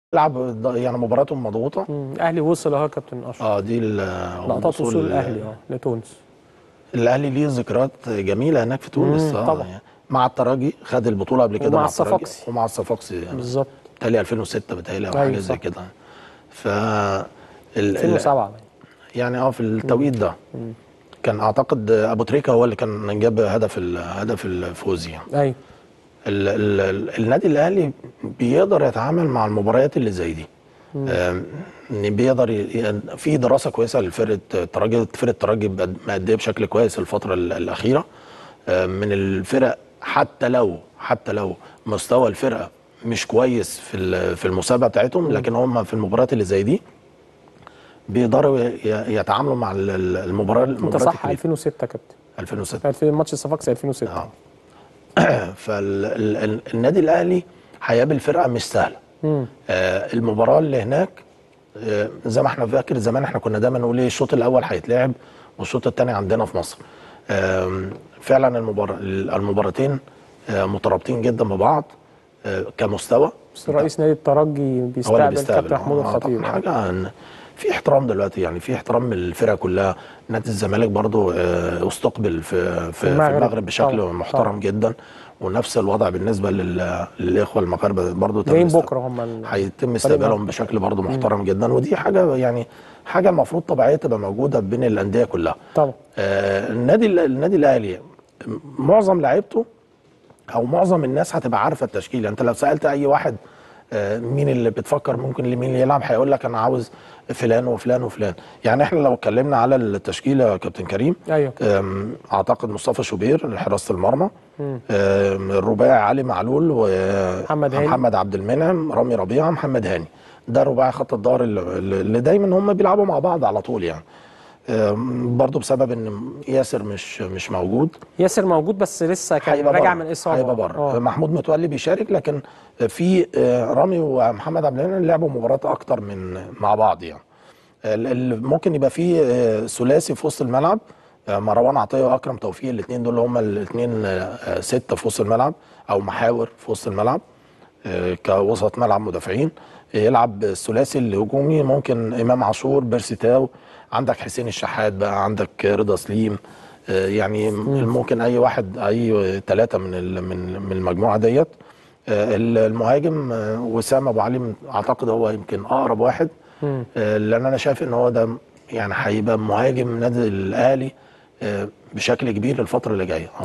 لعب يعني مباراتهم مضغوطه مم. الاهلي وصل اهو يا كابتن اشرف اه دي ال- لقطات وصول وصول الاهلي اه لتونس الاهلي ليه ذكريات جميله هناك في تونس مم، آه طبعا. يعني مع الترجي خد البطوله قبل كده ومع مع الترجي الصفاقسي. ومع الصفاقسي يعني بالظبط بتهيألي 2006 بتهيألي او أيوة حاجه زي صح. كده ف ال- ال- 2007 يعني اه في التوقيت ده كان اعتقد ابو تريكه هو اللي كان جاب هدف ال- هدف الفوز يعني ايوه ال ال ال النادي الاهلي بيقدر يتعامل مع المباريات اللي زي دي آم، إن بيقدر ي- ي- في دراسه كويسه لفرقه الترجي فرقه الترجي بقد- مأديه بشكل كويس الفتره ال- الاخيره آم، من الفرق حتى لو حتى لو مستوى الفرقه مش كويس في ال- في المسابقه بتاعتهم لكن هم في المباريات اللي زي دي بيقدروا ي- ي- يتعاملوا مع ال- ال- المباراه انت المباريات صح الكبيرة. 2006 يا كابتن 2006 2000 ماتش الصفاقسي 2006 اه فالنادي الاهلي هيقابل فرقه مش سهله مم. آه المباراه اللي هناك آه زي ما احنا فاكر زمان احنا كنا دايما نقول ايه الشوط الاول هيتلعب والشوط الثاني عندنا في مصر آم، فعلا المبار... المباراتين آه مترابطين جدا ببعض آه كمستوى بس رئيس نادي الترجي هو اللي بيستقبل بيستقبل كابتن محمود آه، طبعاً الخطيب حاجه إن في احترام دلوقتي يعني في احترام من الفرقه كلها نادي الزمالك برضو آه، استقبل في في, في المغرب. المغرب بشكل طبعاً، محترم طبعاً. جدا ونفس الوضع بالنسبه لل... للاخوه المغاربه برضو تم جايين است- بكره هم ال- هيتم استقبالهم بشكل برضو محترم جدا ودي حاجه يعني حاجه المفروض طبيعيه تبقى موجوده بين الانديه كلها طبعا آه، النادي النادي الاهلي معظم لعيبته او معظم الناس هتبقى عارفه التشكيل انت لو سالت اي واحد آه، مين اللي بتفكر ممكن مين اللي يلعب هيقول لك انا عاوز فلان وفلان وفلان يعني احنا لو اتكلمنا على التشكيله يا كابتن كريم ايوه آم، اعتقد مصطفى شوبير حراسه المرمى آم، الرباعي علي معلول محمد هاني. ومحمد عبد المنعم رامي ربيعه محمد هاني ده رباعي خط الظهر اللي اللي دايما هم بيلعبوا مع بعض على طول يعني آم، برضو بسبب ان ياسر مش مش موجود ياسر موجود بس لسه كان هيبقى راجع بره. من اصابه هيبقى بره آه. محمود متولي بيشارك لكن في آه، رامي ومحمد عبد المنعم لعبوا مباراه اكتر من مع بعض يعني ال- ال- ممكن يبقى في آه، ثلاثي في وسط الملعب آه، مروان عطيه واكرم توفيق الاثنين دول هم الاثنين سته في وسط الملعب او محاور في وسط الملعب آه، كوسط ملعب مدافعين آه، يلعب الثلاثي الهجومي ممكن امام عاشور بيرسي تاو عندك حسين الشحات بقى عندك رضا سليم آه، يعني ممكن اي واحد اي ثلاثه من ال- من من المجموعه ديت آه، المهاجم آه، وسام ابو علي اعتقد هو يمكن اقرب واحد مم. آه، لان انا شايف ان هو ده يعني هيبقى مهاجم نادي الاهلي آه، بشكل كبير الفتره اللي جايه